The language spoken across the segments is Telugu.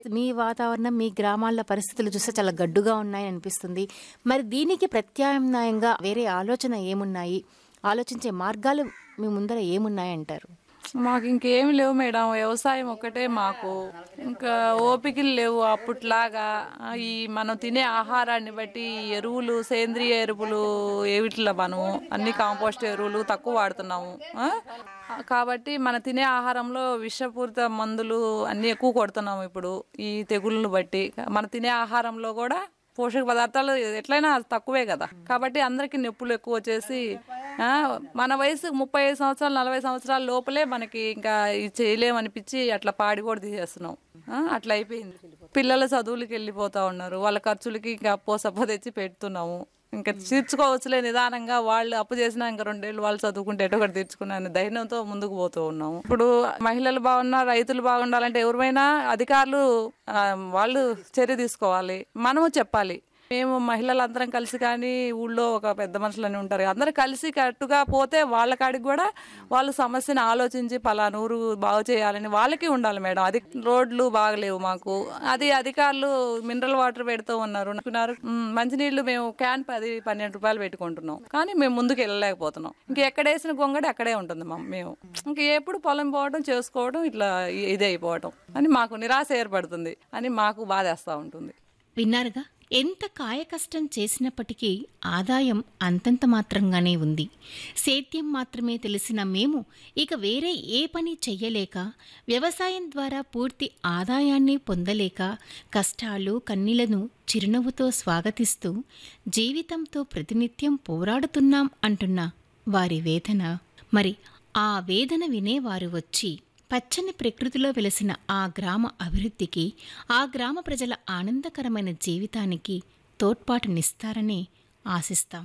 మీ వాతావరణం మీ గ్రామాల పరిస్థితులు చూస్తే చాలా గడ్డుగా ఉన్నాయని అనిపిస్తుంది మరి దీనికి ప్రత్యామ్నాయంగా వేరే ఆలోచన ఏమున్నాయి ఆలోచించే మార్గాలు మీ ముందర ఏమున్నాయంటారు మాకు ఇంకేమి లేవు మేడం వ్యవసాయం ఒక్కటే మాకు ఇంకా ఓపికలు లేవు అప్పట్లాగా ఆ, ఈ మనం తినే ఆహారాన్ని బట్టి ఎరువులు సేంద్రియ ఎరువులు ఏవిట్లా మనము అన్ని కాంపోస్ట్ ఎరువులు తక్కువ వాడుతున్నాము ఆ? కాబట్టి మన తినే ఆహారంలో విషపూరిత మందులు అన్ని ఎక్కువ కొడుతున్నాము ఇప్పుడు ఈ తెగుళ్ళను బట్టి మన తినే ఆహారంలో కూడా పోషక పదార్థాలు ఎట్లయినా తక్కువే కదా కాబట్టి అందరికి నొప్పులు ఎక్కువ వచ్చేసి ఆ, మన వయసు ముప్పై ఐదు సంవత్సరాలు నలభై సంవత్సరాల లోపలే మనకి ఇంకా ఇది చేయలేమనిపించి అట్లా పాడి కూడా తీసేస్తున్నాం ఆ, అట్లా అయిపోయింది పిల్లల చదువులకి వెళ్ళిపోతా ఉన్నారు వాళ్ళ ఖర్చులకి ఇంకా అప్పో సప్పో తెచ్చి పెడుతున్నాము ఇంకా తీర్చుకోవచ్చులే నిదానంగా వాళ్ళు అప్పు చేసినా ఇంకా రెండేళ్ళు వాళ్ళు చదువుకుంటే ఎటో ఒకటి తీర్చుకున్నాను ధైర్యంతో ముందుకు పోతూ ఉన్నాము ఇప్పుడు మహిళలు బాగున్నా రైతులు బాగుండాలంటే ఎవరిమైనా అధికారులు ఆ, వాళ్ళు చర్య తీసుకోవాలి మనము చెప్పాలి మేము మహిళలందరం కలిసి కానీ ఊళ్ళో ఒక పెద్ద మనుషులని ఉంటారు అందరూ కలిసి కట్టుగా పోతే వాళ్ళ కాడికి కూడా వాళ్ళు సమస్యను ఆలోచించి పలానా ఊరు బాగు చేయాలని వాళ్ళకి ఉండాలి మేడం అది రోడ్లు బాగలేవు మాకు అది అధికారులు మినరల్ వాటర్ పెడుతూ ఉన్నారు అనుకున్నారు "మ్, మంచినీళ్ళు మేము క్యాన్ పది పన్నెండు రూపాయలు పెట్టుకుంటున్నాం కానీ మేము ముందుకు వెళ్ళలేకపోతున్నాం ఇంకా ఎక్కడేసిన గొంగడి అక్కడే ఉంటుంది మా మేము ఇంకా ఎప్పుడు పొలం పోవడం చేసుకోవడం ఇట్లా ఇదే అయిపోవడం అని మాకు నిరాశ ఏర్పడుతుంది అని మాకు బాధేస్తూ ఉంటుంది విన్నారుగా ఎంత కాయకష్టం చేసినప్పటికీ ఆదాయం అంతంత మాత్రంగానే ఉంది సేద్యం మాత్రమే తెలిసిన మేము ఇక వేరే ఏ పని చెయ్యలేక వ్యవసాయం ద్వారా పూర్తి ఆదాయాన్ని పొందలేక కష్టాలు కన్నీళ్లను చిరునవ్వుతో స్వాగతిస్తూ జీవితంతో ప్రతినిత్యం పోరాడుతున్నాం అంటున్న వారి వేదన మరి ఆ వేదన వినేవారు వచ్చి పచ్చని ప్రకృతిలో వెలసిన ఆ గ్రామ అభివృద్ధికి ఆ గ్రామ ప్రజల ఆనందకరమైన జీవితానికి తోడ్పాటునిస్తారని ఆశిస్తాం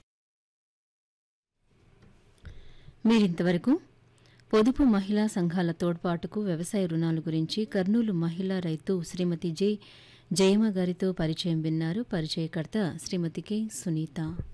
మీరింతవరకు పొదుపు మహిళా సంఘాల తోడ్పాటుకు వ్యవసాయ రుణాల గురించి కర్నూలు మహిళా రైతు శ్రీమతి జె జయమ్మ గారితో పరిచయం విన్నారు పరిచయకర్త శ్రీమతి కె సునీత